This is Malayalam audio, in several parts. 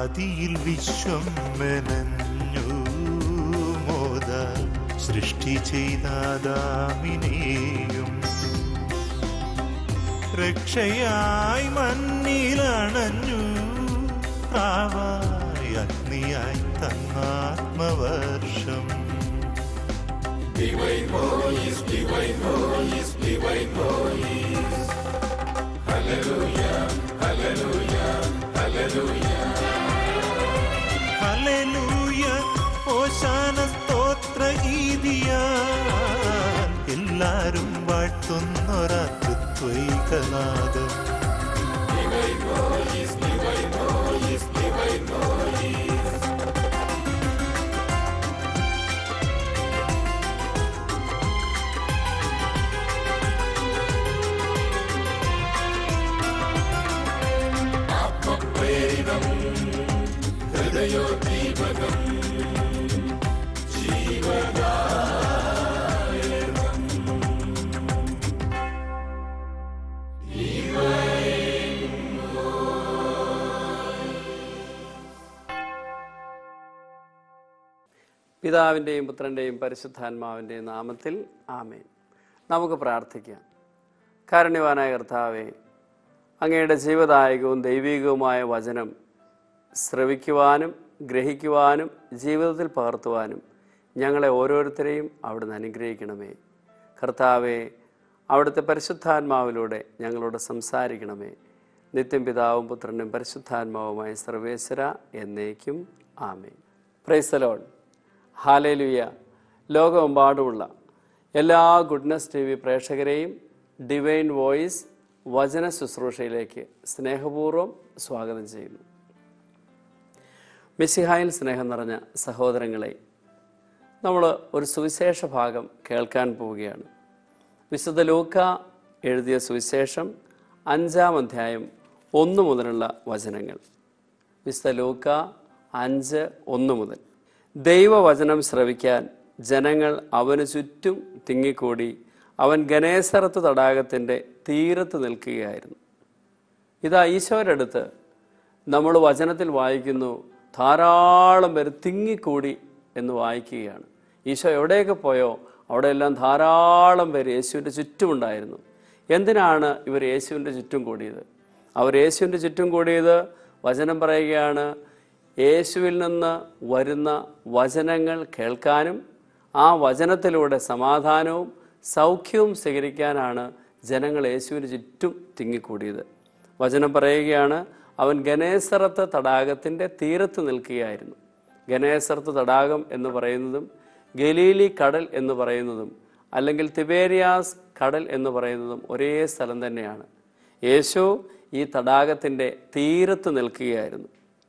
ആദിയിൽ വിശ്വം മെനഞ്ഞു മോദ സൃഷ്ടി ചെയ്താദാമിനെയും രക്ഷയായി മണ്ണിലണഞ്ഞു പ്രാവായി അഗ്നിയായി തന്നാത്മവർഷം ഹല്ലേലൂയ ഓശാന സ്തോത്ര ഗീതിയ എല്ലാരും വാഴ്ത്തുന്നൊരത്വൈകനാദം പിതാവിൻ്റെയും പുത്രൻ്റെയും പരിശുദ്ധാത്മാവിൻ്റെയും നാമത്തിൽ ആമേൻ നമുക്ക് പ്രാർത്ഥിക്കാം കാരുണ്യവാനായ കർത്താവെ അങ്ങയുടെ ജീവദായകവും ദൈവികവുമായ വചനം ശ്രവിക്കുവാനും ഗ്രഹിക്കുവാനും ജീവിതത്തിൽ പകർത്തുവാനും ഞങ്ങളെ ഓരോരുത്തരെയും അവിടുന്ന് അനുഗ്രഹിക്കണമേ കർത്താവെ അവിടുത്തെ പരിശുദ്ധാത്മാവിലൂടെ ഞങ്ങളോട് സംസാരിക്കണമേ നിത്യം പിതാവും പുത്രനും പരിശുദ്ധാത്മാവുമായ സർവേശ്വര എന്നേക്കും ആമേൻ പ്രൈസലോൺ ഹാലേലുയ ലോകമെമ്പാടുമുള്ള എല്ലാ ഗുഡ്നസ് ടി വി പ്രേക്ഷകരെയും ഡിവൈൻ വോയിസ് വചന ശുശ്രൂഷയിലേക്ക് സ്നേഹപൂർവ്വം സ്വാഗതം ചെയ്യുന്നു മിസിഹായിൽ സ്നേഹം നിറഞ്ഞ സഹോദരങ്ങളെ നമ്മൾ ഒരു സുവിശേഷ ഭാഗം കേൾക്കാൻ പോവുകയാണ് വിശുദ്ധ ലൂക്ക എഴുതിയ സുവിശേഷം അഞ്ചാം അധ്യായം ഒന്ന് മുതലുള്ള വചനങ്ങൾ വിശുദ്ധ ലൂക്ക അഞ്ച് ഒന്ന് മുതൽ ദൈവവചനം ശ്രവിക്കാൻ ജനങ്ങൾ അവന് ചുറ്റും തിങ്ങിക്കൂടി അവൻ ഗണേശറത്ത് തടാകത്തിൻ്റെ തീരത്ത് നിൽക്കുകയായിരുന്നു ഇതാ ഈശോരടുത്ത് നമ്മൾ വചനത്തിൽ വായിക്കുന്നു ധാരാളം പേര് തിങ്ങിക്കൂടി എന്ന് വായിക്കുകയാണ് ഈശോ എവിടെയൊക്കെ പോയോ അവിടെയെല്ലാം ധാരാളം പേര് യേശുവിൻ്റെ ചുറ്റുമുണ്ടായിരുന്നു എന്തിനാണ് ഇവർ യേശുവിൻ്റെ ചുറ്റും കൂടിയത് അവർ യേശുവിൻ്റെ ചുറ്റും കൂടിയത് വചനം പറയുകയാണ് യേശുവിൽ നിന്ന് വരുന്ന വചനങ്ങൾ കേൾക്കാനും ആ വചനത്തിലൂടെ സമാധാനവും സൗഖ്യവും സ്വീകരിക്കാനാണ് ജനങ്ങൾ യേശുവിന് ചുറ്റും തിങ്ങിക്കൂടിയത് വചനം പറയുകയാണ് അവൻ ഗണേശറത്ത് തടാകത്തിൻ്റെ തീരത്ത് നിൽക്കുകയായിരുന്നു ഗണേശറത്ത് തടാകം എന്ന് പറയുന്നതും ഗലീലി കടൽ എന്ന് പറയുന്നതും അല്ലെങ്കിൽ തിബേരിയാസ് കടൽ എന്ന് പറയുന്നതും ഒരേ സ്ഥലം തന്നെയാണ് യേശു ഈ തടാകത്തിൻ്റെ തീരത്ത് നിൽക്കുകയായിരുന്നു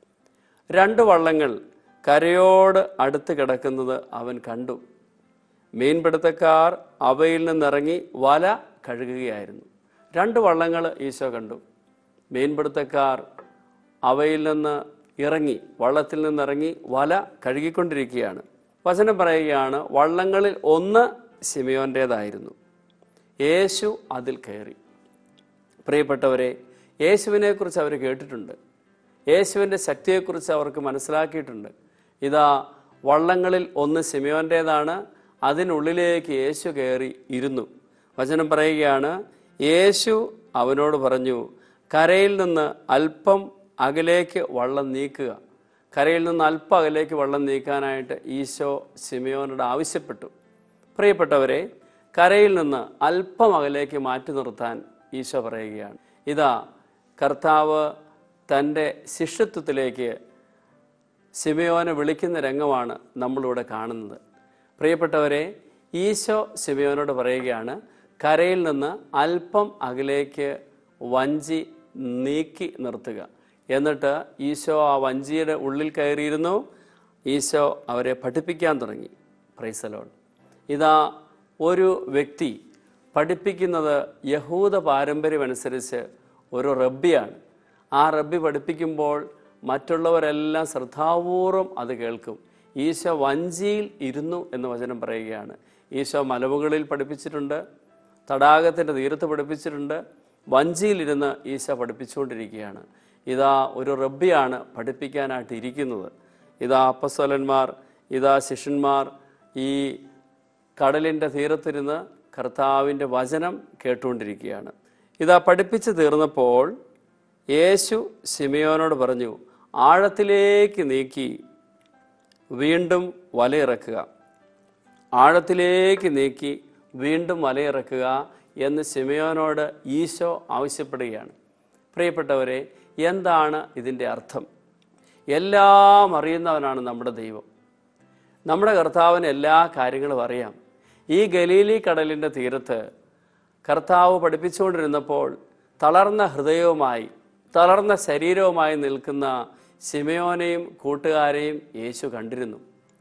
രണ്ട് വള്ളങ്ങൾ കരയോട് അടുത്ത് കിടക്കുന്നത് അവൻ കണ്ടു മീൻപിടുത്തക്കാർ അവയിൽ നിന്നിറങ്ങി വല കഴുകുകയായിരുന്നു രണ്ട് വള്ളങ്ങൾ ഈശോ കണ്ടു മീൻപിടുത്തക്കാർ അവയിൽ നിന്ന് ഇറങ്ങി വള്ളത്തിൽ നിന്നിറങ്ങി വല കഴുകിക്കൊണ്ടിരിക്കുകയാണ് വചനം പറയുകയാണ് വള്ളങ്ങളിൽ ഒന്ന് ശിമയോൻ്റേതായിരുന്നു യേശു അതിൽ കയറി പ്രിയപ്പെട്ടവരെ യേശുവിനെക്കുറിച്ച് അവർ കേട്ടിട്ടുണ്ട് യേശുവിൻ്റെ ശക്തിയെക്കുറിച്ച് അവർക്ക് മനസ്സിലാക്കിയിട്ടുണ്ട് ഇതാ വള്ളങ്ങളിൽ ഒന്ന് സിമിയോൻ്റേതാണ് അതിനുള്ളിലേക്ക് യേശു കയറി ഇരുന്നു വചനം പറയുകയാണ് യേശു അവനോട് പറഞ്ഞു കരയിൽ നിന്ന് അല്പം അകലേക്ക് വള്ളം നീക്കുക കരയിൽ നിന്ന് അല്പം അകലേക്ക് വള്ളം നീക്കാനായിട്ട് ഈശോ സിമിയോനോട് ആവശ്യപ്പെട്ടു പ്രിയപ്പെട്ടവരെ കരയിൽ നിന്ന് അല്പം അകലേക്ക് മാറ്റി നിർത്താൻ ഈശോ പറയുകയാണ് ഇതാ കർത്താവ് തൻ്റെ ശിഷ്യത്വത്തിലേക്ക് സിമയോനെ വിളിക്കുന്ന രംഗമാണ് നമ്മളിവിടെ കാണുന്നത് പ്രിയപ്പെട്ടവരെ ഈശോ സിമയോനോട് പറയുകയാണ് കരയിൽ നിന്ന് അല്പം അകലേക്ക് വഞ്ചി നീക്കി നിർത്തുക എന്നിട്ട് ഈശോ ആ വഞ്ചിയുടെ ഉള്ളിൽ കയറിയിരുന്നു ഈശോ അവരെ പഠിപ്പിക്കാൻ തുടങ്ങി പ്രൈസലോൺ ഇതാ ഒരു വ്യക്തി പഠിപ്പിക്കുന്നത് യഹൂദ പാരമ്പര്യമനുസരിച്ച് ഒരു റബ്ബിയാണ് ആ റബ്ബി പഠിപ്പിക്കുമ്പോൾ മറ്റുള്ളവരെല്ലാം ശ്രദ്ധാപൂർവം അത് കേൾക്കും ഈശോ വഞ്ചിയിൽ ഇരുന്നു എന്ന് വചനം പറയുകയാണ് ഈശോ മലമുകളിൽ പഠിപ്പിച്ചിട്ടുണ്ട് തടാകത്തിൻ്റെ തീരത്ത് പഠിപ്പിച്ചിട്ടുണ്ട് വഞ്ചിയിലിരുന്ന് ഈശോ പഠിപ്പിച്ചുകൊണ്ടിരിക്കുകയാണ് ഇതാ ഒരു റബ്ബിയാണ് പഠിപ്പിക്കാനായിട്ട് ഇരിക്കുന്നത് ഇതാ അപ്പസ്വലന്മാർ ഇതാ ശിഷ്യന്മാർ ഈ കടലിൻ്റെ തീരത്തിരുന്ന് കർത്താവിൻ്റെ വചനം കേട്ടുകൊണ്ടിരിക്കുകയാണ് ഇതാ പഠിപ്പിച്ച് തീർന്നപ്പോൾ യേശു ശിമയോനോട് പറഞ്ഞു ആഴത്തിലേക്ക് നീക്കി വീണ്ടും വലയിറക്കുക ആഴത്തിലേക്ക് നീക്കി വീണ്ടും വലയിറക്കുക എന്ന് ശിമയോനോട് ഈശോ ആവശ്യപ്പെടുകയാണ് പ്രിയപ്പെട്ടവരെ എന്താണ് ഇതിൻ്റെ അർത്ഥം എല്ലാം അറിയുന്നവനാണ് നമ്മുടെ ദൈവം നമ്മുടെ കർത്താവിന് എല്ലാ കാര്യങ്ങളും അറിയാം ഈ ഗലീലി കടലിൻ്റെ തീരത്ത് കർത്താവ് പഠിപ്പിച്ചുകൊണ്ടിരുന്നപ്പോൾ തളർന്ന ഹൃദയവുമായി തളർന്ന ശരീരവുമായി നിൽക്കുന്ന ശിമയോനെയും കൂട്ടുകാരെയും യേശു കണ്ടിരുന്നു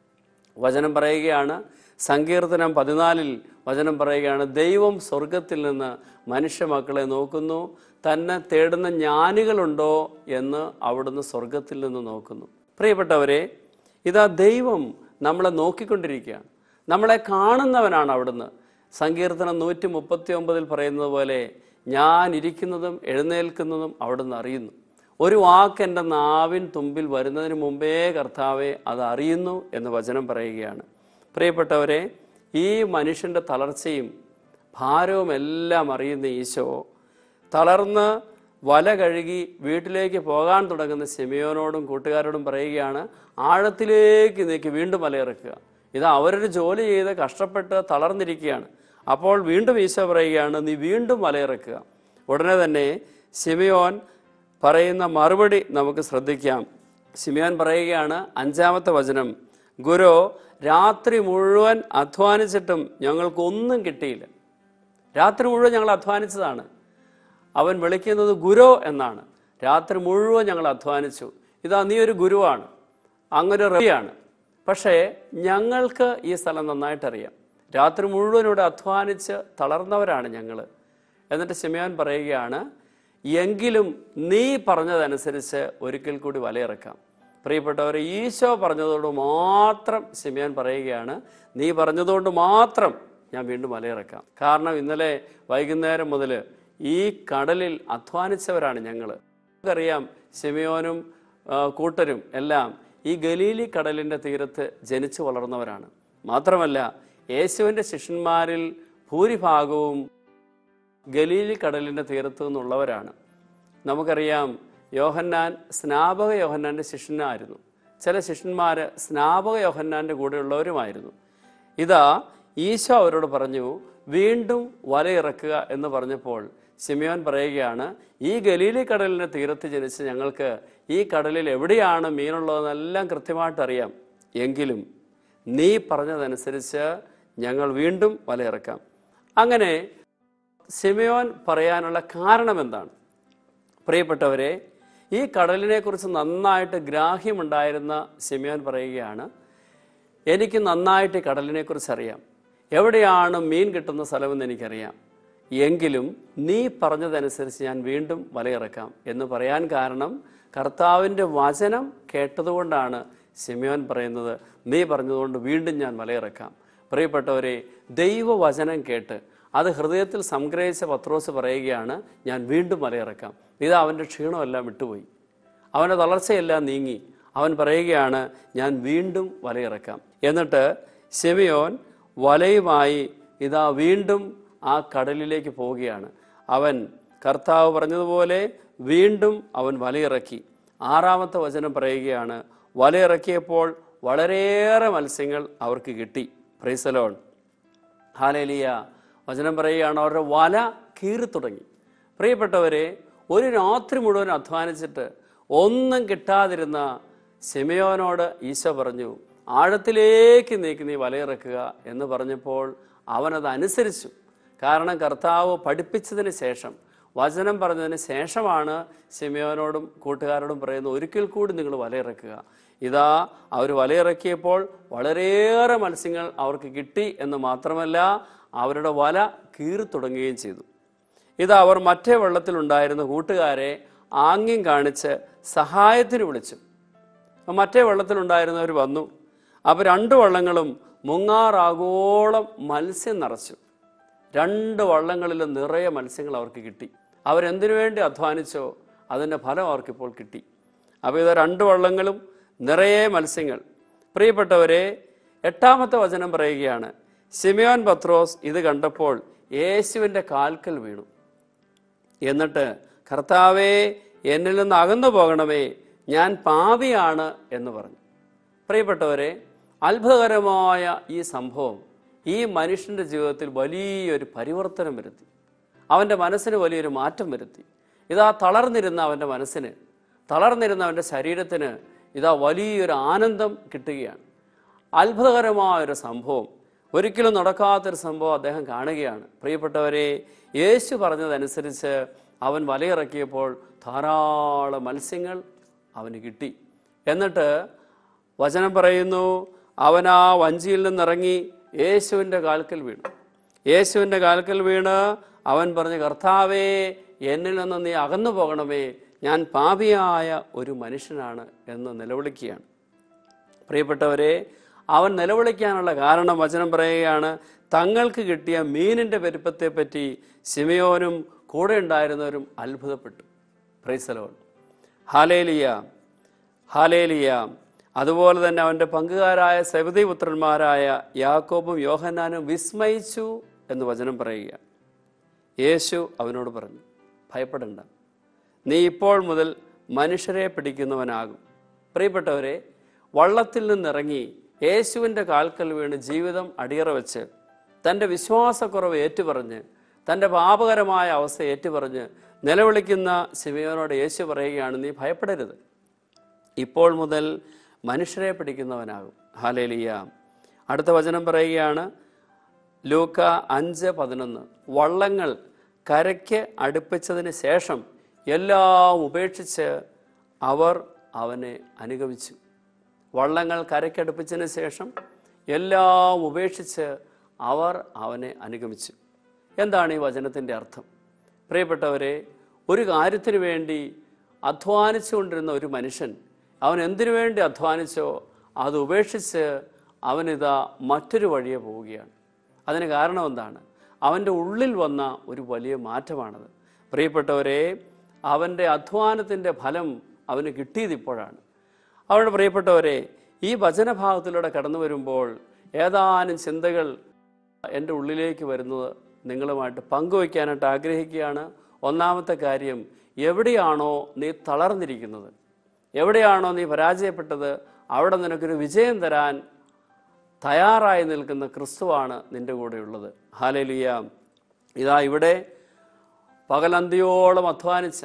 വചനം പറയുകയാണ് സങ്കീർത്തനം പതിനാലിൽ വചനം പറയുകയാണ് ദൈവം സ്വർഗത്തിൽ നിന്ന് മനുഷ്യ മക്കളെ നോക്കുന്നു തന്നെ തേടുന്ന ജ്ഞാനികളുണ്ടോ എന്ന് അവിടുന്ന് സ്വർഗത്തിൽ നിന്ന് നോക്കുന്നു പ്രിയപ്പെട്ടവരെ ഇതാ ദൈവം നമ്മളെ നോക്കിക്കൊണ്ടിരിക്കുകയാണ് നമ്മളെ കാണുന്നവനാണ് അവിടുന്ന് സങ്കീർത്തനം നൂറ്റി മുപ്പത്തി ഒമ്പതിൽ പറയുന്നത് പോലെ ഞാൻ ഇരിക്കുന്നതും എഴുന്നേൽക്കുന്നതും അവിടുന്ന് അറിയുന്നു ഒരു വാക്ക് എൻ്റെ നാവിൻ തുമ്പിൽ വരുന്നതിന് മുമ്പേ കർത്താവെ അത് അറിയുന്നു എന്ന് വചനം പറയുകയാണ് പ്രിയപ്പെട്ടവരെ ഈ മനുഷ്യൻ്റെ തളർച്ചയും ഭാരവും എല്ലാം അറിയുന്ന ഈശോ തളർന്ന് വല കഴുകി വീട്ടിലേക്ക് പോകാൻ തുടങ്ങുന്ന സെമിയോനോടും കൂട്ടുകാരോടും പറയുകയാണ് ആഴത്തിലേക്ക് നീക്കി വീണ്ടും വലയിറക്കുക ഇത് അവരൊരു ജോലി ചെയ്ത് കഷ്ടപ്പെട്ട് തളർന്നിരിക്കുകയാണ് അപ്പോൾ വീണ്ടും ഈശോ പറയുകയാണ് നീ വീണ്ടും വലയിറക്കുക ഉടനെ തന്നെ സിമിയോൻ പറയുന്ന മറുപടി നമുക്ക് ശ്രദ്ധിക്കാം സിമിയോൻ പറയുകയാണ് അഞ്ചാമത്തെ വചനം ഗുരു രാത്രി മുഴുവൻ അധ്വാനിച്ചിട്ടും ഞങ്ങൾക്കൊന്നും കിട്ടിയില്ല രാത്രി മുഴുവൻ ഞങ്ങൾ അധ്വാനിച്ചതാണ് അവൻ വിളിക്കുന്നത് ഗുരു എന്നാണ് രാത്രി മുഴുവൻ ഞങ്ങൾ അധ്വാനിച്ചു ഇതാ നീ ഒരു ഗുരുവാണ് അങ്ങൊരു റബിയാണ് പക്ഷേ ഞങ്ങൾക്ക് ഈ സ്ഥലം നന്നായിട്ടറിയാം രാത്രി മുഴുവൻ ഇവിടെ അധ്വാനിച്ച് തളർന്നവരാണ് ഞങ്ങൾ എന്നിട്ട് ശിമയോൻ പറയുകയാണ് എങ്കിലും നീ പറഞ്ഞതനുസരിച്ച് ഒരിക്കൽ കൂടി വലയിറക്കാം പ്രിയപ്പെട്ടവരെ ഈശോ പറഞ്ഞതോട് മാത്രം ശിമയോൻ പറയുകയാണ് നീ പറഞ്ഞതുകൊണ്ട് മാത്രം ഞാൻ വീണ്ടും വലയിറക്കാം കാരണം ഇന്നലെ വൈകുന്നേരം മുതൽ ഈ കടലിൽ അധ്വാനിച്ചവരാണ് ഞങ്ങൾ നമുക്കറിയാം ശിമയോനും ആ, കൂട്ടരും എല്ലാം ഈ ഗലീലി കടലിൻ്റെ തീരത്ത് ജനിച്ചു വളർന്നവരാണ് മാത്രമല്ല യേശുവിൻ്റെ ശിഷ്യന്മാരിൽ ഭൂരിഭാഗവും ഗലീലി കടലിൻ്റെ തീരത്തു നിന്നുള്ളവരാണ് നമുക്കറിയാം യോഹന്നാൻ സ്നാപക യോഹന്നാൻ്റെ ശിഷ്യനായിരുന്നു ചില ശിഷ്യന്മാർ സ്നാപക യോഹന്നാൻ്റെ കൂടെയുള്ളവരുമായിരുന്നു ഇതാ ഈശോ അവരോട് പറഞ്ഞു വീണ്ടും വലയിറക്കുക എന്ന് പറഞ്ഞപ്പോൾ സിമിയോൻ പറയുകയാണ് ഈ ഗലീലി കടലിൻ്റെ തീരത്ത് ജനിച്ച് ഞങ്ങൾക്ക് ഈ കടലിൽ എവിടെയാണ് മീനുള്ളതെന്നെല്ലാം കൃത്യമായിട്ട് അറിയാം എങ്കിലും നീ പറഞ്ഞതനുസരിച്ച് ഞങ്ങൾ വീണ്ടും വലയിറക്കാം അങ്ങനെ സിമിയോൻ പറയാനുള്ള കാരണം എന്താണ് പ്രിയപ്പെട്ടവരെ ഈ കടലിനെക്കുറിച്ച് നന്നായിട്ട് ഗ്രാഹ്യമുണ്ടായിരുന്ന സിമിയോൻ പറയുകയാണ് എനിക്ക് നന്നായിട്ട് ഈ കടലിനെക്കുറിച്ച് അറിയാം എവിടെയാണ് മീൻ കിട്ടുന്ന സ്ഥലമെന്ന് എനിക്കറിയാം എങ്കിലും നീ പറഞ്ഞതനുസരിച്ച് ഞാൻ വീണ്ടും വലയിറക്കാം എന്ന് പറയാൻ കാരണം കർത്താവിൻ്റെ വചനം കേട്ടതുകൊണ്ടാണ് സിമിയോൻ പറയുന്നത് നീ പറഞ്ഞതുകൊണ്ട് വീണ്ടും ഞാൻ വലയിറക്കാം പ്രിയപ്പെട്ടവരെ ദൈവവചനം കേട്ട് അത് ഹൃദയത്തിൽ സംഗ്രഹിച്ച പത്രോസ് പറയുകയാണ് ഞാൻ വീണ്ടും വലയിറക്കാം ഇത് അവൻ്റെ ക്ഷീണമെല്ലാം വിട്ടുപോയി അവൻ്റെ തളർച്ചയെല്ലാം നീങ്ങി അവൻ പറയുകയാണ് ഞാൻ വീണ്ടും വലയിറക്കാം എന്നിട്ട് ശെമിയോൻ വലയുമായി ഇതാ വീണ്ടും ആ കടലിലേക്ക് പോവുകയാണ് അവൻ കർത്താവ് പറഞ്ഞതുപോലെ വീണ്ടും അവൻ വലയിറക്കി ആറാമത്തെ വചനം പറയുകയാണ് വലയിറക്കിയപ്പോൾ വളരെയേറെ മത്സ്യങ്ങൾ അവർക്ക് കിട്ടി പ്രൈസലോൺ ഹാലേലിയ വചനം പറയുകയാണ് അവരുടെ വല കീറി തുടങ്ങി പ്രിയപ്പെട്ടവരെ ഒരു രാത്രി മുഴുവൻ അധ്വാനിച്ചിട്ട് ഒന്നും കിട്ടാതിരുന്ന സെമിയോനോട് ഈശോ പറഞ്ഞു ആഴത്തിലേക്ക് നീക്കി നീ വലയിറക്കുക എന്ന് പറഞ്ഞപ്പോൾ അവനത് അനുസരിച്ചു കാരണം കർത്താവ് പഠിപ്പിച്ചതിന് ശേഷം വചനം പറഞ്ഞതിന് ശേഷമാണ് സിമിയോനോടും കൂട്ടുകാരോടും പറയുന്നത് ഒരിക്കൽ കൂടി നിങ്ങൾ വലയിറക്കുക ഇതാ അവർ വലയിറക്കിയപ്പോൾ വളരെയേറെ മത്സ്യങ്ങൾ അവർക്ക് കിട്ടി എന്ന് മാത്രമല്ല അവരുടെ വല കീറി തുടങ്ങുകയും ചെയ്തു ഇത് അവർ മറ്റേ വെള്ളത്തിലുണ്ടായിരുന്ന കൂട്ടുകാരെ ആംഗ്യം കാണിച്ച് സഹായത്തിന് വിളിച്ചു അപ്പോൾ മറ്റേ വെള്ളത്തിലുണ്ടായിരുന്നവർ വന്നു അപ്പോൾ രണ്ട് വള്ളങ്ങളും മുങ്ങാറാകോളം മത്സ്യം നിറച്ചു രണ്ട് വള്ളങ്ങളിലും നിറയെ മത്സ്യങ്ങൾ അവർക്ക് കിട്ടി അവരെന്തിനു വേണ്ടി അധ്വാനിച്ചോ അതിൻ്റെ ഫലം അവർക്കിപ്പോൾ കിട്ടി അപ്പോൾ ഇത് രണ്ട് വള്ളങ്ങളും നിറയെ മത്സ്യങ്ങൾ പ്രിയപ്പെട്ടവരെ എട്ടാമത്തെ വചനം പറയുകയാണ് സിമിയോൻ പത്രോസ് ഇത് കണ്ടപ്പോൾ യേശുവിൻ്റെ കാൽക്കൽ വീണു എന്നിട്ട് കർത്താവേ എന്നിൽ നിന്ന് അകന്നു പോകണമേ ഞാൻ പാപിയാണ് എന്ന് പറഞ്ഞു പ്രിയപ്പെട്ടവരെ അത്ഭുതകരമായ ഈ സംഭവം ഈ മനുഷ്യൻ്റെ ജീവിതത്തിൽ വലിയൊരു പരിവർത്തനം വരുത്തി അവൻ്റെ മനസ്സിന് വലിയൊരു മാറ്റം വരുത്തി ഇതാ തളർന്നിരുന്ന അവൻ്റെ മനസ്സിന് തളർന്നിരുന്ന അവൻ്റെ ശരീരത്തിന് ഇതാ വലിയൊരു ആനന്ദം കിട്ടുകയാണ് അത്ഭുതകരമായൊരു സംഭവം ഒരിക്കലും നടക്കാത്തൊരു സംഭവം അദ്ദേഹം കാണുകയാണ് പ്രിയപ്പെട്ടവരെ യേശു പറഞ്ഞതനുസരിച്ച് അവൻ വലയിറക്കിയപ്പോൾ ധാരാളം മത്സ്യങ്ങൾ അവന് കിട്ടി എന്നിട്ട് വചനം പറയുന്നു അവൻ ആ വഞ്ചിയിൽ നിന്നിറങ്ങി യേശുവിൻ്റെ കാൽക്കൽ വീണു യേശുവിൻ്റെ കാൽക്കൽ വീണ് അവൻ പറഞ്ഞു കർത്താവേ എന്നിൽ നിന്ന് നീ അകന്നു പോകണമേ ഞാൻ പാപിയായ ഒരു മനുഷ്യനാണ് എന്ന് നിലവിളിക്കുകയാണ് പ്രിയപ്പെട്ടവരെ അവൻ നിലവിളിക്കാനുള്ള കാരണം വചനം പറയുകയാണ് തങ്ങൾക്ക് കിട്ടിയ മീനിൻ്റെ പെരുപ്പത്തെപ്പറ്റി സിമിയോനും കൂടെ ഉണ്ടായിരുന്നവരും അത്ഭുതപ്പെട്ടു പ്രൈസലോൺ ഹാലേലിയ ഹാലേലിയ അതുപോലെ തന്നെ അവൻ്റെ പങ്കുകാരായ സബദി പുത്രന്മാരായ യാക്കോബും യോഹന്നാനും വിസ്മയിച്ചു എന്ന് വചനം പറയുക യേശു അവനോട് പറഞ്ഞു ഭയപ്പെടണ്ട നീ ഇപ്പോൾ മുതൽ മനുഷ്യരെ പിടിക്കുന്നവനാകും പ്രിയപ്പെട്ടവരെ വള്ളത്തിൽ നിന്നിറങ്ങി യേശുവിൻ്റെ കാൽക്കൽ വീണ് ജീവിതം അടിയറ വെച്ച് തൻ്റെ വിശ്വാസക്കുറവ് ഏറ്റുപറഞ്ഞ് തൻ്റെ പാപകരമായ അവസ്ഥ ഏറ്റുപറഞ്ഞ് നിലവിളിക്കുന്ന ശിവയോനോട് യേശു പറയുകയാണ് നീ ഭയപ്പെടരുത് ഇപ്പോൾ മുതൽ മനുഷ്യരെ പിടിക്കുന്നവനാകും ഹാലേലിയ അടുത്ത വചനം പറയുകയാണ് ലൂക്ക അഞ്ച് പതിനൊന്ന് വള്ളങ്ങൾ കരയ്ക്ക് അടുപ്പിച്ചതിന് ശേഷം എല്ലാം ഉപേക്ഷിച്ച് അവർ അവനെ അനുഗമിച്ചു വള്ളങ്ങൾ കരയ്ക്കടുപ്പിച്ചതിന് ശേഷം എല്ലാം ഉപേക്ഷിച്ച് അവർ അവനെ അനുഗമിച്ചു എന്താണ് ഈ വചനത്തിൻ്റെ അർത്ഥം പ്രിയപ്പെട്ടവരെ ഒരു കാര്യത്തിന് വേണ്ടി അധ്വാനിച്ചുകൊണ്ടിരുന്ന ഒരു മനുഷ്യൻ അവൻ എന്തിനു വേണ്ടി അധ്വാനിച്ചോ അത് ഉപേക്ഷിച്ച് അവനിതാ മറ്റൊരു വഴിയെ പോവുകയാണ് അതിന് കാരണം എന്താണ് അവൻ്റെ ഉള്ളിൽ വന്ന ഒരു വലിയ മാറ്റമാണത് പ്രിയപ്പെട്ടവരെ അവൻ്റെ അധ്വാനത്തിൻ്റെ ഫലം അവന് കിട്ടിയത് ഇപ്പോഴാണ് അവരുടെ പ്രിയപ്പെട്ടവരെ ഈ വചനഭാഗത്തിലൂടെ കടന്നു വരുമ്പോൾ ഏതാനും ചിന്തകൾ എൻ്റെ ഉള്ളിലേക്ക് വരുന്നത് നിങ്ങളുമായിട്ട് പങ്കുവയ്ക്കാനായിട്ട് ആഗ്രഹിക്കുകയാണ് ഒന്നാമത്തെ കാര്യം എവിടെയാണോ നീ തളർന്നിരിക്കുന്നത് എവിടെയാണോ നീ പരാജയപ്പെട്ടത് അവിടെ നിനക്കൊരു വിജയം തരാൻ തയ്യാറായി നിൽക്കുന്ന ക്രിസ്തുവാണ് നിൻ്റെ കൂടെയുള്ളത് ഹാലലിയ ഇതാ ഇവിടെ പകലന്തിയോളം അധ്വാനിച്ച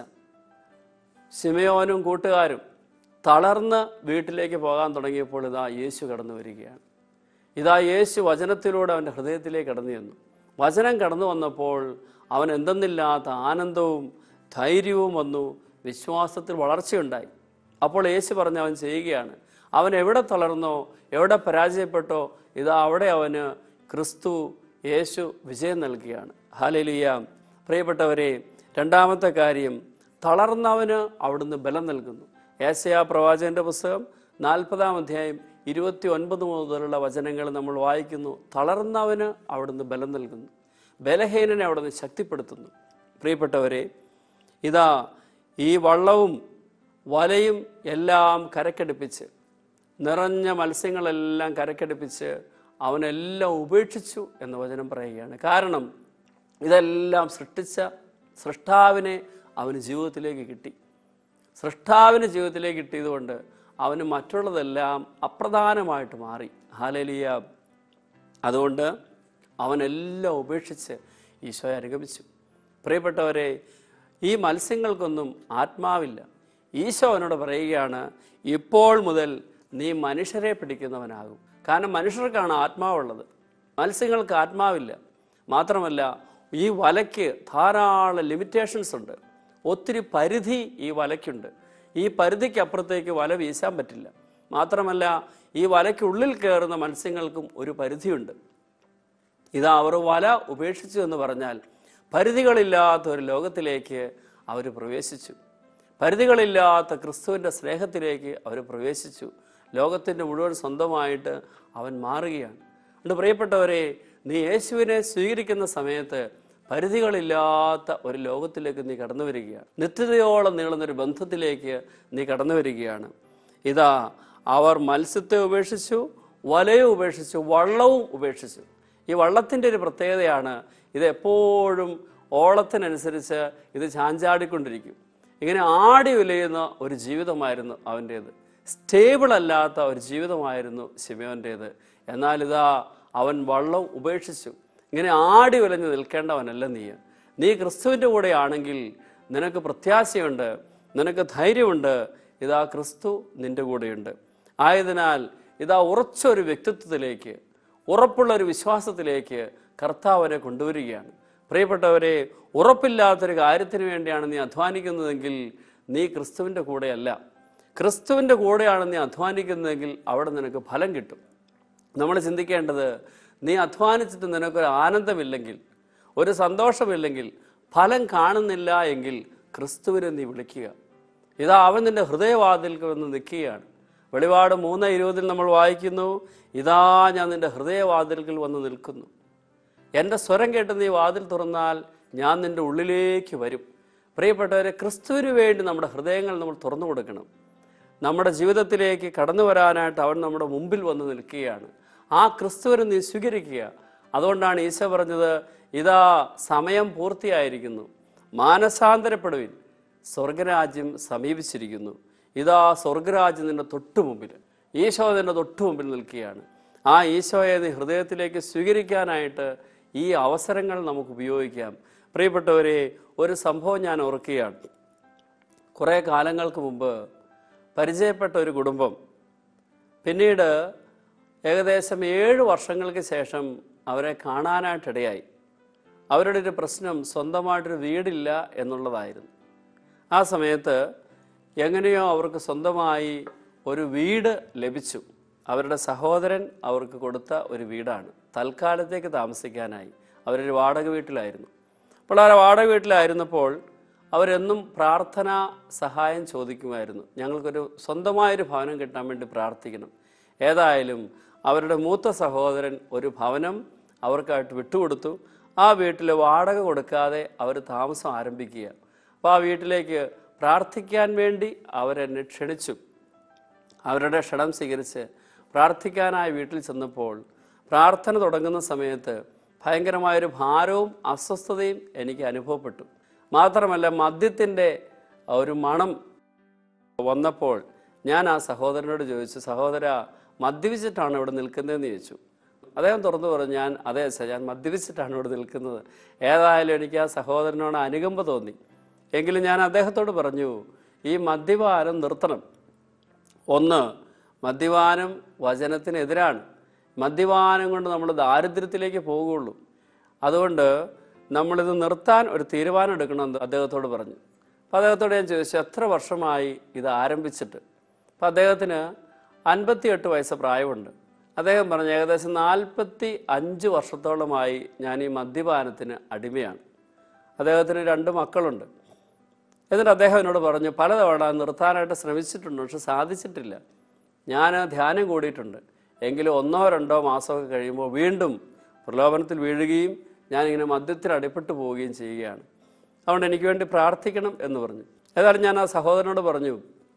സിമയോനും കൂട്ടുകാരും തളർന്ന് വീട്ടിലേക്ക് പോകാൻ തുടങ്ങിയപ്പോൾ ഇതാ യേശു കടന്നു വരികയാണ് ഇതാ യേശു വചനത്തിലൂടെ അവൻ്റെ ഹൃദയത്തിലേക്ക് കടന്നു ചെന്നു വചനം കടന്നു വന്നപ്പോൾ അവൻ എന്തെന്നില്ലാത്ത ആനന്ദവും ധൈര്യവും വന്നു വിശ്വാസത്തിൽ വളർച്ചയുണ്ടായി അപ്പോൾ യേശു പറഞ്ഞ് അവൻ ചെയ്യുകയാണ് അവൻ എവിടെ തളർന്നോ എവിടെ പരാജയപ്പെട്ടോ ഇതാ അവിടെ അവന് ക്രിസ്തു യേശു വിജയം നൽകുകയാണ് ഹാലലിയ പ്രിയപ്പെട്ടവരെ രണ്ടാമത്തെ കാര്യം തളർന്നവന് അവിടുന്ന് ബലം നൽകുന്നു ഏശയാ പ്രവാചകന്റെ പുസ്തകം നാൽപ്പതാം അധ്യായം ഇരുപത്തി ഒൻപത് മുതലുള്ള വചനങ്ങൾ നമ്മൾ വായിക്കുന്നു തളർന്നവന് അവിടുന്ന് ബലം നൽകുന്നു ബലഹീനനെ അവിടുന്ന് ശക്തിപ്പെടുത്തുന്നു പ്രിയപ്പെട്ടവരെ ഇതാ ഈ വള്ളവും വലയും എല്ലാം കരക്കടുപ്പിച്ച് നിറഞ്ഞ മത്സ്യങ്ങളെല്ലാം കരക്കടുപ്പിച്ച് അവനെല്ലാം ഉപേക്ഷിച്ചു എന്ന് വചനം പറയുകയാണ് കാരണം ഇതെല്ലാം സൃഷ്ടിച്ച സൃഷ്ടാവിനെ അവന് ജീവിതത്തിലേക്ക് കിട്ടി സൃഷ്ടാവിന് ജീവിതത്തിലേക്ക് കിട്ടിയതുകൊണ്ട് അവന് മറ്റുള്ളതെല്ലാം അപ്രധാനമായിട്ട് മാറി ഹാലലിയ അതുകൊണ്ട് അവനെല്ലാം ഉപേക്ഷിച്ച് ഈശോയെ അനുഗമിച്ചു പ്രിയപ്പെട്ടവരെ ഈ മത്സ്യങ്ങൾക്കൊന്നും ആത്മാവില്ല ഈശോ അവനോട് പറയുകയാണ് ഇപ്പോൾ മുതൽ നീ മനുഷ്യരെ പിടിക്കുന്നവനാകും കാരണം മനുഷ്യർക്കാണ് ആത്മാവുള്ളത് മത്സ്യങ്ങൾക്ക് ആത്മാവില്ല മാത്രമല്ല ഈ വലയ്ക്ക് ധാരാളം ലിമിറ്റേഷൻസ് ഉണ്ട് ഒത്തിരി പരിധി ഈ വലയ്ക്കുണ്ട് ഈ പരിധിക്ക് അപ്പുറത്തേക്ക് വല വീശാൻ പറ്റില്ല മാത്രമല്ല ഈ വലയ്ക്കുള്ളിൽ കയറുന്ന മത്സ്യങ്ങൾക്കും ഒരു പരിധിയുണ്ട് ഇതാ അവർ വല ഉപേക്ഷിച്ചു എന്ന് പറഞ്ഞാൽ പരിധികളില്ലാത്ത ഒരു ലോകത്തിലേക്ക് അവർ പ്രവേശിച്ചു പരിധികളില്ലാത്ത ക്രിസ്തുവിൻ്റെ സ്നേഹത്തിലേക്ക് അവർ പ്രവേശിച്ചു ലോകത്തിൻ്റെ മുഴുവൻ സ്വന്തമായിട്ട് അവൻ മാറുകയാണ് അതുകൊണ്ട് പ്രിയപ്പെട്ടവരെ നീ യേശുവിനെ സ്വീകരിക്കുന്ന സമയത്ത് പരിധികളില്ലാത്ത ഒരു ലോകത്തിലേക്ക് നീ കടന്നു വരികയാണ് നിത്യതയോളം നീളുന്ന ഒരു ബന്ധത്തിലേക്ക് നീ കടന്നു വരികയാണ് ഇതാ അവർ മത്സ്യത്തെ ഉപേക്ഷിച്ചു വലയും ഉപേക്ഷിച്ചു വള്ളവും ഉപേക്ഷിച്ചു ഈ വള്ളത്തിൻ്റെ ഒരു പ്രത്യേകതയാണ് ഇത് എപ്പോഴും ഓളത്തിനനുസരിച്ച് ഇത് ചാഞ്ചാടിക്കൊണ്ടിരിക്കും ഇങ്ങനെ ആടി ഉലയുന്ന ഒരു ജീവിതമായിരുന്നു അവൻ്റേത് സ്റ്റേബിൾ അല്ലാത്ത ഒരു ജീവിതമായിരുന്നു ശിമയോൻ്റേത് എന്നാൽ ഇതാ അവൻ വള്ളം ഉപേക്ഷിച്ചു ഇങ്ങനെ ആടി ഉലഞ്ഞു നിൽക്കേണ്ടവനല്ല നീ നീ ക്രിസ്തുവിൻ്റെ കൂടെ ആണെങ്കിൽ നിനക്ക് പ്രത്യാശയുണ്ട് നിനക്ക് ധൈര്യമുണ്ട് ഇതാ ക്രിസ്തു നിന്റെ കൂടെയുണ്ട് ആയതിനാൽ ഇതാ ഉറച്ചൊരു വ്യക്തിത്വത്തിലേക്ക് ഉറപ്പുള്ള ഒരു വിശ്വാസത്തിലേക്ക് കർത്താവനെ കൊണ്ടുവരികയാണ് പ്രിയപ്പെട്ടവരെ ഉറപ്പില്ലാത്തൊരു കാര്യത്തിന് വേണ്ടിയാണ് നീ അധ്വാനിക്കുന്നതെങ്കിൽ നീ ക്രിസ്തുവിൻ്റെ കൂടെയല്ല ക്രിസ്തുവിൻ്റെ കൂടെയാണ് നീ അധ്വാനിക്കുന്നതെങ്കിൽ അവിടെ നിനക്ക് ഫലം കിട്ടും നമ്മൾ ചിന്തിക്കേണ്ടത് നീ അധ്വാനിച്ചിട്ട് നിനക്കൊരു ആനന്ദമില്ലെങ്കിൽ ഒരു സന്തോഷമില്ലെങ്കിൽ ഫലം കാണുന്നില്ല എങ്കിൽ ക്രിസ്തുവിനെ നീ വിളിക്കുക ഇതാ അവൻ നിന്റെ ഹൃദയവാതിൽക്ക് വന്ന് നിൽക്കുകയാണ് വെളിപാട് മൂന്ന് ഇരുപതിൽ നമ്മൾ വായിക്കുന്നു ഇതാ ഞാൻ നിന്റെ ഹൃദയവാതിൽക്കൽ വന്ന് നിൽക്കുന്നു എൻ്റെ സ്വരം കേട്ട് നീ വാതിൽ തുറന്നാൽ ഞാൻ നിൻ്റെ ഉള്ളിലേക്ക് വരും പ്രിയപ്പെട്ടവരെ ക്രിസ്തുവിന് വേണ്ടി നമ്മുടെ ഹൃദയങ്ങൾ നമ്മൾ തുറന്നു കൊടുക്കണം നമ്മുടെ ജീവിതത്തിലേക്ക് കടന്നു വരാനായിട്ട് അവൻ നമ്മുടെ മുമ്പിൽ വന്ന് നിൽക്കുകയാണ് ആ ക്രിസ്തുവിനെ നീ സ്വീകരിക്കുക അതുകൊണ്ടാണ് ഈശോ പറഞ്ഞത് ഇതാ സമയം പൂർത്തിയായിരിക്കുന്നു മാനസാന്തരപ്പെടുവിൻ സ്വർഗരാജ്യം സമീപിച്ചിരിക്കുന്നു ഇതാ സ്വർഗരാജ്യം നിന്റെ തൊട്ടു മുമ്പിൽ ഈശോ നിന്റെ തൊട്ടു മുമ്പിൽ നിൽക്കുകയാണ് ആ ഈശോയെ നീ ഹൃദയത്തിലേക്ക് സ്വീകരിക്കാനായിട്ട് ഈ അവസരങ്ങൾ നമുക്ക് ഉപയോഗിക്കാം പ്രിയപ്പെട്ടവരെ ഒരു സംഭവം ഞാൻ ഓർക്കുകയാണ് കുറേ കാലങ്ങൾക്ക് മുമ്പ് പരിചയപ്പെട്ട ഒരു കുടുംബം പിന്നീട് ഏകദേശം ഏഴ് വർഷങ്ങൾക്ക് ശേഷം അവരെ കാണാനായിട്ടിടയായി അവരുടെ ഒരു പ്രശ്നം സ്വന്തമായിട്ടൊരു വീടില്ല എന്നുള്ളതായിരുന്നു ആ സമയത്ത് എങ്ങനെയോ അവർക്ക് സ്വന്തമായി ഒരു വീട് ലഭിച്ചു അവരുടെ സഹോദരൻ അവർക്ക് കൊടുത്ത ഒരു വീടാണ് തൽക്കാലത്തേക്ക് താമസിക്കാനായി അവരൊരു വാടക വീട്ടിലായിരുന്നു അപ്പോൾ ആ വാടക വീട്ടിലായിരുന്നപ്പോൾ അവരെന്നും പ്രാർത്ഥന സഹായം ചോദിക്കുമായിരുന്നു ഞങ്ങൾക്കൊരു സ്വന്തമായൊരു ഭവനം കിട്ടാൻ വേണ്ടി പ്രാർത്ഥിക്കണം ഏതായാലും അവരുടെ മൂത്ത സഹോദരൻ ഒരു ഭവനം അവർക്കായിട്ട് വിട്ടുകൊടുത്തു ആ വീട്ടിൽ വാടക കൊടുക്കാതെ അവർ താമസം ആരംഭിക്കുക അപ്പോൾ ആ വീട്ടിലേക്ക് പ്രാർത്ഥിക്കാൻ വേണ്ടി അവരെന്നെ ക്ഷണിച്ചു അവരുടെ ക്ഷണം സ്വീകരിച്ച് പ്രാർത്ഥിക്കാനായി വീട്ടിൽ ചെന്നപ്പോൾ പ്രാർത്ഥന തുടങ്ങുന്ന സമയത്ത് ഭയങ്കരമായൊരു ഭാരവും അസ്വസ്ഥതയും എനിക്ക് അനുഭവപ്പെട്ടു മാത്രമല്ല മദ്യത്തിൻ്റെ ഒരു മണം വന്നപ്പോൾ ഞാൻ ആ സഹോദരനോട് ചോദിച്ചു സഹോദര മദ്യപിച്ചിട്ടാണ് ഇവിടെ നിൽക്കുന്നതെന്ന് ചോദിച്ചു അദ്ദേഹം തുറന്നു പറഞ്ഞു ഞാൻ അതെ സർ ഞാൻ മദ്യപിച്ചിട്ടാണ് ഇവിടെ നിൽക്കുന്നത് ഏതായാലും എനിക്ക് ആ സഹോദരനോട് അനുകമ്പ തോന്നി എങ്കിലും ഞാൻ അദ്ദേഹത്തോട് പറഞ്ഞു ഈ മദ്യപാനം നിർത്തണം ഒന്ന് മദ്യപാനം വചനത്തിനെതിരാണ് മദ്യപാനം കൊണ്ട് നമ്മൾ ദാരിദ്ര്യത്തിലേക്ക് പോകുകയുള്ളൂ അതുകൊണ്ട് നമ്മളിത് നിർത്താൻ ഒരു തീരുമാനം എടുക്കണമെന്ന് അദ്ദേഹത്തോട് പറഞ്ഞു അപ്പോൾ അദ്ദേഹത്തോട് ഞാൻ ചോദിച്ചു എത്ര വർഷമായി ഇത് ആരംഭിച്ചിട്ട് അപ്പോൾ അദ്ദേഹത്തിന് അൻപത്തിയെട്ട് വയസ്സ് പ്രായമുണ്ട് അദ്ദേഹം പറഞ്ഞു ഏകദേശം നാൽപ്പത്തി അഞ്ച് വർഷത്തോളമായി ഞാൻ ഈ മദ്യപാനത്തിന് അടിമയാണ് അദ്ദേഹത്തിന് രണ്ട് മക്കളുണ്ട് എന്നിട്ട് അദ്ദേഹം എന്നോട് പറഞ്ഞു പലതവണ നിർത്താനായിട്ട് ശ്രമിച്ചിട്ടുണ്ട് പക്ഷെ സാധിച്ചിട്ടില്ല ഞാൻ ധ്യാനം കൂടിയിട്ടുണ്ട് എങ്കിലും ഒന്നോ രണ്ടോ മാസമൊക്കെ കഴിയുമ്പോൾ വീണ്ടും പ്രലോഭനത്തിൽ വീഴുകയും ഞാനിങ്ങനെ മദ്യത്തിൽ അടിപ്പെട്ടു പോവുകയും ചെയ്യുകയാണ് അതുകൊണ്ട് എനിക്ക് വേണ്ടി പ്രാർത്ഥിക്കണം എന്ന് പറഞ്ഞു ഏതായാലും ഞാൻ ആ സഹോദരനോട് പറഞ്ഞു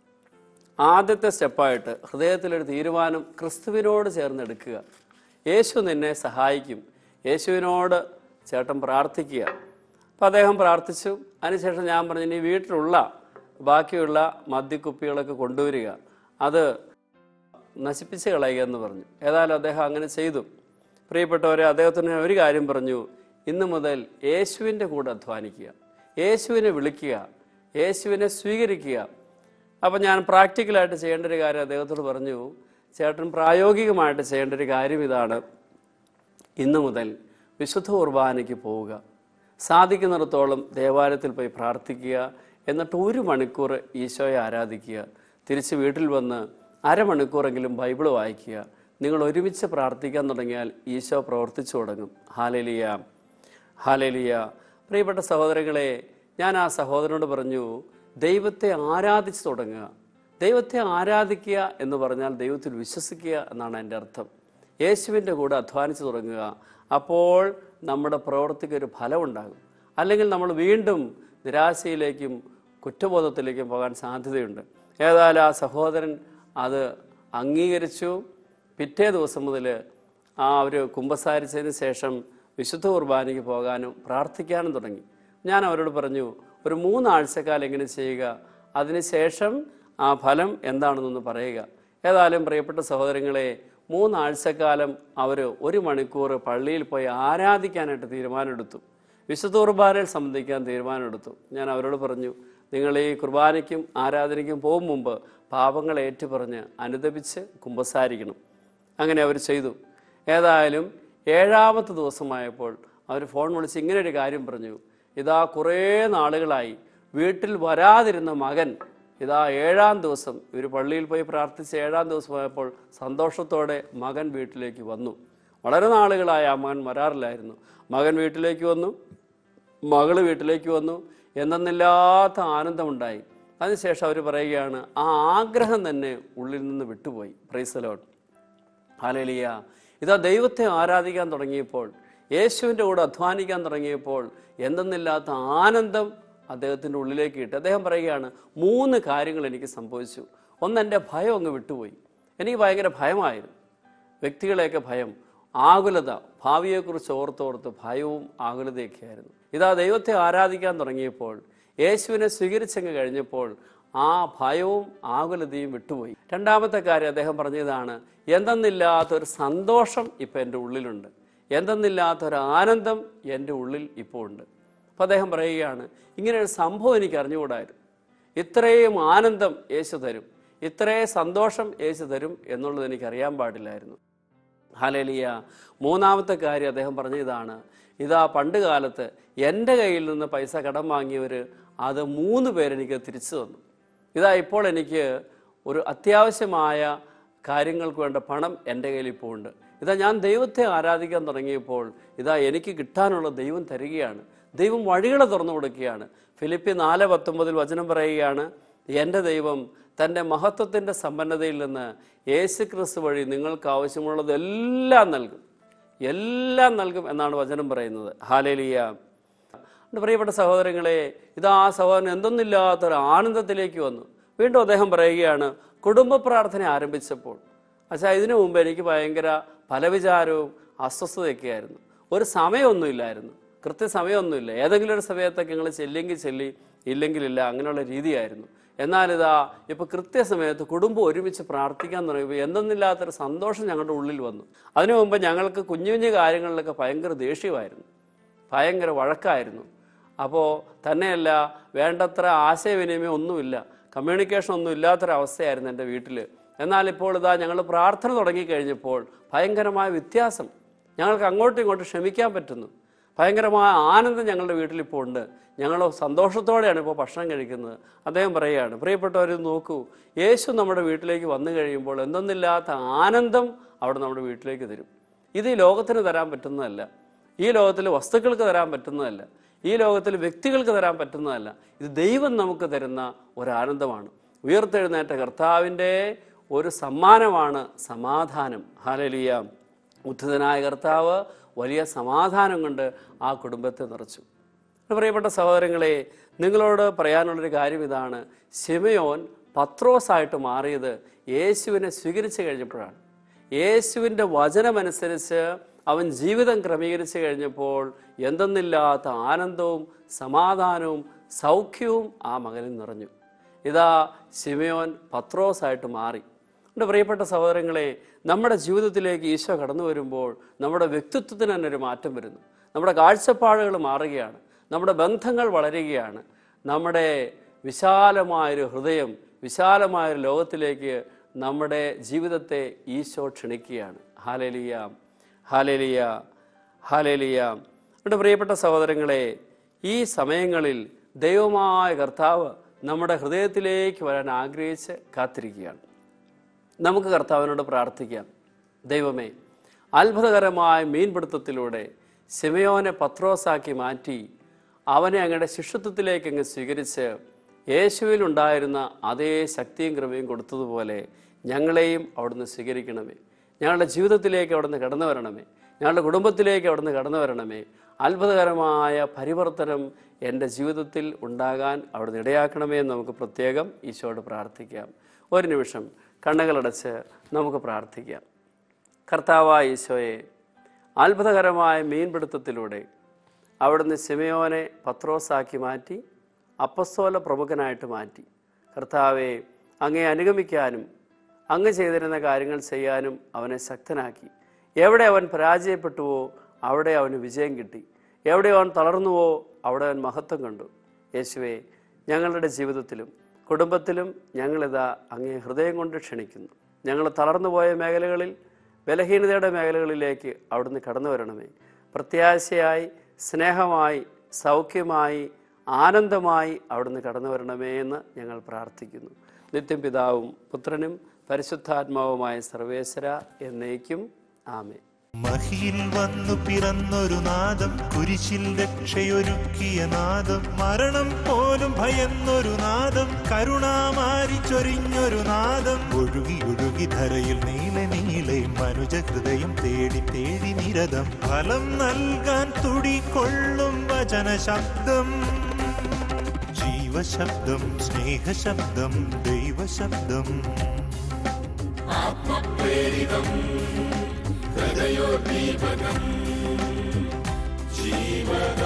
ആദ്യത്തെ സ്റ്റെപ്പായിട്ട് ഹൃദയത്തിലൊരു തീരുമാനം ക്രിസ്തുവിനോട് ചേർന്ന് എടുക്കുക യേശു നിന്നെ സഹായിക്കും യേശുവിനോട് ചേട്ടൻ പ്രാർത്ഥിക്കുക അപ്പം അദ്ദേഹം പ്രാർത്ഥിച്ചു അതിനുശേഷം ഞാൻ പറഞ്ഞു ഇനി വീട്ടിലുള്ള ബാക്കിയുള്ള മദ്യക്കുപ്പികളൊക്കെ കൊണ്ടുവരിക അത് നശിപ്പിച്ച് കളയുക എന്ന് പറഞ്ഞു ഏതായാലും അദ്ദേഹം അങ്ങനെ ചെയ്തു പ്രിയപ്പെട്ടവരെ അദ്ദേഹത്തിന് ഒരു കാര്യം പറഞ്ഞു ഇന്നു മുതൽ യേശുവിൻ്റെ കൂടെ അധ്വാനിക്കുക യേശുവിനെ വിളിക്കുക യേശുവിനെ സ്വീകരിക്കുക അപ്പം ഞാൻ പ്രാക്ടിക്കലായിട്ട് ചെയ്യേണ്ട ഒരു കാര്യം അദ്ദേഹത്തോട് പറഞ്ഞു ചേട്ടൻ പ്രായോഗികമായിട്ട് ചെയ്യേണ്ട ഒരു കാര്യം ഇതാണ് ഇന്നു മുതൽ വിശുദ്ധ കുർബാനയ്ക്ക് പോവുക സാധിക്കുന്നിടത്തോളം ദേവാലയത്തിൽ പോയി പ്രാർത്ഥിക്കുക എന്നിട്ട് ഒരു മണിക്കൂർ ഈശോയെ ആരാധിക്കുക തിരിച്ച് വീട്ടിൽ വന്ന് അരമണിക്കൂറെങ്കിലും ബൈബിൾ വായിക്കുക നിങ്ങൾ ഒരുമിച്ച് പ്രാർത്ഥിക്കാൻ തുടങ്ങിയാൽ ഈശോ പ്രവർത്തിച്ചു തുടങ്ങും ഹാലലിയ ഹാലലിയ പ്രിയപ്പെട്ട സഹോദരങ്ങളെ ഞാൻ ആ സഹോദരനോട് പറഞ്ഞു ദൈവത്തെ ആരാധിച്ചു തുടങ്ങുക ദൈവത്തെ ആരാധിക്കുക എന്ന് പറഞ്ഞാൽ ദൈവത്തിൽ വിശ്വസിക്കുക എന്നാണ് എൻ്റെ അർത്ഥം യേശുവിൻ്റെ കൂടെ അധ്വാനിച്ചു തുടങ്ങുക അപ്പോൾ നമ്മുടെ പ്രവൃത്തിക്ക് ഒരു ഫലമുണ്ടാകും അല്ലെങ്കിൽ നമ്മൾ വീണ്ടും നിരാശയിലേക്കും കുറ്റബോധത്തിലേക്കും പോകാൻ സാധ്യതയുണ്ട് ഏതായാലും ആ സഹോദരൻ അത് അംഗീകരിച്ചു പിറ്റേ ദിവസം മുതൽ ആ ഒരു കുമ്പസാരിച്ചതിന് ശേഷം വിശുദ്ധ കുർബാനയ്ക്ക് പോകാനും പ്രാർത്ഥിക്കാനും തുടങ്ങി ഞാൻ അവരോട് പറഞ്ഞു ഒരു മൂന്നാഴ്ചക്കാലം എങ്ങനെ ചെയ്യുക അതിനുശേഷം ആ ഫലം എന്താണെന്നൊന്ന് പറയുക ഏതായാലും പ്രിയപ്പെട്ട സഹോദരങ്ങളെ മൂന്നാഴ്ചക്കാലം അവർ ഒരു മണിക്കൂർ പള്ളിയിൽ പോയി ആരാധിക്കാനായിട്ട് തീരുമാനമെടുത്തു വിശുദ്ധ കുർബാനയിൽ സംബന്ധിക്കാൻ തീരുമാനമെടുത്തു ഞാൻ അവരോട് പറഞ്ഞു നിങ്ങൾ ഈ കുർബാനയ്ക്കും ആരാധനയ്ക്കും പോകും മുമ്പ് പാപങ്ങൾ ഏറ്റുപറഞ്ഞ് അനുദപിച്ച് കുമ്പസാരിക്കണം അങ്ങനെ അവർ ചെയ്തു ഏതായാലും ഏഴാമത്തെ ദിവസമായപ്പോൾ അവർ ഫോൺ വിളിച്ച് ഇങ്ങനെ ഒരു കാര്യം പറഞ്ഞു ഇതാ കുറേ നാളുകളായി വീട്ടിൽ വരാതിരുന്ന മകൻ ഇതാ ഏഴാം ദിവസം ഇവർ പള്ളിയിൽ പോയി പ്രാർത്ഥിച്ച് ഏഴാം ദിവസമായപ്പോൾ സന്തോഷത്തോടെ മകൻ വീട്ടിലേക്ക് വന്നു വളരെ നാളുകളായി ആ മകൻ വരാറില്ലായിരുന്നു മകൻ വീട്ടിലേക്ക് വന്നു മകള് വീട്ടിലേക്ക് വന്നു എന്തെന്നില്ലാത്ത ആനന്ദമുണ്ടായി അതിനുശേഷം അവർ പറയുകയാണ് ആ ആഗ്രഹം തന്നെ ഉള്ളിൽ നിന്ന് വിട്ടുപോയി പ്രൈസലോട്ട് ഹാലേലിയ ഇതാ ദൈവത്തെ ആരാധിക്കാൻ തുടങ്ങിയപ്പോൾ യേശുവിൻ്റെ കൂടെ അധ്വാനിക്കാൻ തുടങ്ങിയപ്പോൾ എന്തെന്നില്ലാത്ത ആനന്ദം അദ്ദേഹത്തിൻ്റെ ഉള്ളിലേക്ക് ഇട്ട് അദ്ദേഹം പറയുകയാണ് മൂന്ന് കാര്യങ്ങൾ എനിക്ക് സംഭവിച്ചു ഒന്ന് എൻ്റെ ഭയം അങ്ങ് വിട്ടുപോയി എനിക്ക് ഭയങ്കര ഭയമായിരുന്നു വ്യക്തികളെയൊക്കെ ഭയം ആകുലത ഭാവിയെക്കുറിച്ച് ഓർത്തോർത്ത് ഭയവും ആകുലതയൊക്കെ ആയിരുന്നു ഇതാ ദൈവത്തെ ആരാധിക്കാൻ തുടങ്ങിയപ്പോൾ യേശുവിനെ സ്വീകരിച്ചങ്ങ് കഴിഞ്ഞപ്പോൾ ആ ഭയവും ആകുലതയും വിട്ടുപോയി രണ്ടാമത്തെ കാര്യം അദ്ദേഹം പറഞ്ഞതാണ് എന്തെന്നില്ലാത്തൊരു സന്തോഷം ഇപ്പം എൻ്റെ ഉള്ളിലുണ്ട് എന്തെന്നില്ലാത്തൊരു ആനന്ദം എൻ്റെ ഉള്ളിൽ ഇപ്പോൾ ഉണ്ട് അപ്പോൾ അദ്ദേഹം പറയുകയാണ് ഇങ്ങനെ ഒരു സംഭവം എനിക്ക് അറിഞ്ഞുകൂടായിരുന്നു ഇത്രയും ആനന്ദം യേശു തരും ഇത്രയും സന്തോഷം യേശു തരും എന്നുള്ളത് എനിക്ക് അറിയാൻ പാടില്ലായിരുന്നു ഹാലേലിയ മൂന്നാമത്തെ കാര്യം അദ്ദേഹം പറഞ്ഞ ഇതാണ് ഇതാ പണ്ട് കാലത്ത് എൻ്റെ കയ്യിൽ നിന്ന് പൈസ കടം വാങ്ങിയവർ അത് മൂന്ന് പേരെനിക്ക് തിരിച്ചു തന്നു ഇതാ ഇപ്പോൾ എനിക്ക് ഒരു അത്യാവശ്യമായ കാര്യങ്ങൾക്ക് വേണ്ട പണം എൻ്റെ കയ്യിൽ ഇപ്പോൾ ഉണ്ട് ഇതാ ഞാൻ ദൈവത്തെ ആരാധിക്കാൻ തുടങ്ങിയപ്പോൾ ഇതാ എനിക്ക് കിട്ടാനുള്ള ദൈവം തരികയാണ് ദൈവം വഴികളെ തുറന്നു കൊടുക്കുകയാണ് ഫിലിപ്പി നാല് പത്തൊമ്പതിൽ വചനം പറയുകയാണ് എൻ്റെ ദൈവം തൻ്റെ മഹത്വത്തിൻ്റെ സമ്പന്നതയിൽ നിന്ന് യേശു ക്രിസ്തു വഴി നിങ്ങൾക്ക് ആവശ്യമുള്ളതെല്ലാം നൽകും എല്ലാം നൽകും എന്നാണ് വചനം പറയുന്നത് ഹാലേലിയ എൻ്റെ പ്രിയപ്പെട്ട സഹോദരങ്ങളെ ഇതാ ആ സഹോദരൻ എന്തൊന്നില്ലാത്തൊരു ആനന്ദത്തിലേക്ക് വന്നു വീണ്ടും അദ്ദേഹം പറയുകയാണ് കുടുംബ പ്രാർത്ഥന ആരംഭിച്ചപ്പോൾ അച്ഛാ ഇതിനു മുമ്പ് എനിക്ക് ഭയങ്കര ഫലവിചാരവും അസ്വസ്ഥതയൊക്കെ ആയിരുന്നു ഒരു സമയമൊന്നുമില്ലായിരുന്നു കൃത്യസമയമൊന്നുമില്ല ഏതെങ്കിലും ഒരു സമയത്തൊക്കെ നിങ്ങൾ ചെല്ലിയെങ്കിൽ ചെല്ലി ഇല്ലെങ്കിലില്ല അങ്ങനെയുള്ള രീതിയായിരുന്നു എന്നാൽ ഇതാ ഇപ്പോൾ കൃത്യസമയത്ത് കുടുംബം ഒരുമിച്ച് പ്രാർത്ഥിക്കാൻ തുടങ്ങിയപ്പോൾ എന്തെന്നില്ലാത്തൊരു സന്തോഷം ഞങ്ങളുടെ ഉള്ളിൽ വന്നു അതിനു മുമ്പ് ഞങ്ങൾക്ക് കുഞ്ഞു കുഞ്ഞു കാര്യങ്ങളിലൊക്കെ ഭയങ്കര ദേഷ്യമായിരുന്നു ഭയങ്കര വഴക്കായിരുന്നു അപ്പോൾ തന്നെയല്ല വേണ്ടത്ര ആശയവിനിമയം ഒന്നുമില്ല കമ്മ്യൂണിക്കേഷൻ ഒന്നും ഇല്ലാത്തൊരവസ്ഥയായിരുന്നു എൻ്റെ വീട്ടിൽ എന്നാൽ ഇപ്പോൾ ഇതാ ഞങ്ങൾ പ്രാർത്ഥന തുടങ്ങിക്കഴിഞ്ഞപ്പോൾ ഭയങ്കരമായ വ്യത്യാസം ഞങ്ങൾക്ക് അങ്ങോട്ടും ഇങ്ങോട്ടും ക്ഷമിക്കാൻ പറ്റുന്നു ഭയങ്കരമായ ആനന്ദം ഞങ്ങളുടെ വീട്ടിലിപ്പോൾ ഉണ്ട് ഞങ്ങൾ സന്തോഷത്തോടെയാണ് ഇപ്പോൾ ഭക്ഷണം കഴിക്കുന്നത് അദ്ദേഹം പറയുകയാണ് പ്രിയപ്പെട്ടവർ ഇത് നോക്കൂ യേശു നമ്മുടെ വീട്ടിലേക്ക് വന്നു കഴിയുമ്പോൾ എന്തെന്നില്ലാത്ത ആനന്ദം അവിടെ നമ്മുടെ വീട്ടിലേക്ക് തരും ഇത് ഈ ലോകത്തിന് തരാൻ പറ്റുന്നതല്ല ഈ ലോകത്തിൽ വസ്തുക്കൾക്ക് തരാൻ പറ്റുന്നതല്ല ഈ ലോകത്തിൽ വ്യക്തികൾക്ക് തരാൻ പറ്റുന്നതല്ല ഇത് ദൈവം നമുക്ക് തരുന്ന ഒരു ആനന്ദമാണ് ഉയർത്തെഴുന്നേറ്റ കർത്താവിൻ്റെ ഒരു സമ്മാനമാണ് സമാധാനം ഹാലലിയ ഉദ്ധിതനായ കർത്താവ് വലിയ സമാധാനം കൊണ്ട് ആ കുടുംബത്തെ നിറച്ചു എൻ്റെ പ്രിയപ്പെട്ട സഹോദരങ്ങളെ നിങ്ങളോട് പറയാനുള്ളൊരു കാര്യം ഇതാണ് ശിമയോൻ പത്രോസായിട്ട് മാറിയത് യേശുവിനെ സ്വീകരിച്ചു കഴിഞ്ഞപ്പോഴാണ് യേശുവിൻ്റെ വചനമനുസരിച്ച് അവൻ ജീവിതം ക്രമീകരിച്ചു കഴിഞ്ഞപ്പോൾ എന്തെന്നില്ലാത്ത ആനന്ദവും സമാധാനവും സൗഖ്യവും ആ മകനിൽ നിറഞ്ഞു ഇതാ ശിമയോൻ പത്രോസായിട്ട് മാറി എൻ്റെ പ്രിയപ്പെട്ട സഹോദരങ്ങളെ നമ്മുടെ ജീവിതത്തിലേക്ക് ഈശോ കടന്നു വരുമ്പോൾ നമ്മുടെ വ്യക്തിത്വത്തിന് തന്നെ ഒരു മാറ്റം വരുന്നു നമ്മുടെ കാഴ്ചപ്പാടുകൾ മാറുകയാണ് നമ്മുടെ ബന്ധങ്ങൾ വളരുകയാണ് നമ്മുടെ വിശാലമായൊരു ഹൃദയം വിശാലമായൊരു ലോകത്തിലേക്ക് നമ്മുടെ ജീവിതത്തെ ഈശോ ക്ഷണിക്കുകയാണ് ഹാലേലിയ ഹാലേലിയ ഹാലേലിയ എൻ്റെ പ്രിയപ്പെട്ട സഹോദരങ്ങളെ ഈ സമയങ്ങളിൽ ദൈവമായ കർത്താവ് നമ്മുടെ ഹൃദയത്തിലേക്ക് വരാൻ ആഗ്രഹിച്ച് കാത്തിരിക്കുകയാണ് നമുക്ക് കർത്താവിനോട് പ്രാർത്ഥിക്കാം ദൈവമേ അത്ഭുതകരമായ മീൻപിടുത്തത്തിലൂടെ സിമയോനെ പത്രോസാക്കി മാറ്റി അവനെ അങ്ങയുടെ ശിഷ്യത്വത്തിലേക്ക് അങ്ങ് സ്വീകരിച്ച് യേശുവിൽ ഉണ്ടായിരുന്ന അതേ ശക്തിയും കൃപയും കൊടുത്തതുപോലെ ഞങ്ങളെയും അവിടുന്ന് സ്വീകരിക്കണമേ ഞങ്ങളുടെ ജീവിതത്തിലേക്ക് അവിടുന്ന് കടന്നു വരണമേ ഞങ്ങളുടെ കുടുംബത്തിലേക്ക് അവിടുന്ന് കടന്നു വരണമേ അത്ഭുതകരമായ പരിവർത്തനം എൻ്റെ ജീവിതത്തിൽ ഉണ്ടാകാൻ അവിടുന്ന് ഇടയാക്കണമേ എന്ന് നമുക്ക് പ്രത്യേകം ഈശോയോട് പ്രാർത്ഥിക്കാം ഒരു നിമിഷം കണ്ണുകളടച്ച് നമുക്ക് പ്രാർത്ഥിക്കാം കർത്താവായ ഈശോയെ അത്ഭുതകരമായ മീൻപിടുത്തത്തിലൂടെ അവിടുന്ന് സിമയോനെ പത്രോസാക്കി മാറ്റി അപ്പസ്തോല പ്രമുഖനായിട്ട് മാറ്റി കർത്താവെ അങ്ങേ അനുഗമിക്കാനും അങ്ങ് ചെയ്തിരുന്ന കാര്യങ്ങൾ ചെയ്യാനും അവനെ ശക്തനാക്കി എവിടെ അവൻ പരാജയപ്പെട്ടുവോ അവിടെ അവന് വിജയം കിട്ടി എവിടെ അവൻ തളർന്നുവോ അവിടെ അവൻ മഹത്വം കണ്ടു യേശുവെ ഞങ്ങളുടെ ജീവിതത്തിലും കുടുംബത്തിലും ഞങ്ങളിതാ അങ്ങേ ഹൃദയം കൊണ്ട് ക്ഷണിക്കുന്നു ഞങ്ങൾ തളർന്നുപോയ മേഖലകളിൽ ബലഹീനതയുടെ മേഖലകളിലേക്ക് അവിടുന്ന് കടന്നു വരണമേ പ്രത്യാശയായി സ്നേഹമായി സൗഖ്യമായി ആനന്ദമായി അവിടുന്ന് കടന്നു വരണമേ എന്ന് ഞങ്ങൾ പ്രാർത്ഥിക്കുന്നു നിത്യം പിതാവും പുത്രനും പരിശുദ്ധാത്മാവുമായ സർവേശ്വര എന്നേക്കും ആമേ മഹിയിൽ വന്നു പിറന്നൊരു നാദം കുരിശിൽ രക്ഷയൊരുക്കിയ നാദം മരണം പോലും ഭയന്നൊരു നാദം കരുണാമാരി ചൊരിഞ്ഞൊരു നാദം ഒഴുകി ഒഴുകി ധരയിൽ നീല നീലെ മനുജ ഹൃദയം തേടി തേടി നിരതം ഫലം നൽകാൻ തുടികൊള്ളും വചന ശബ്ദം ജീവശബ്ദം സ്നേഹശബ്ദം ദൈവശബ്ദം ഹൃദയോദ്ദീപകം ജീവന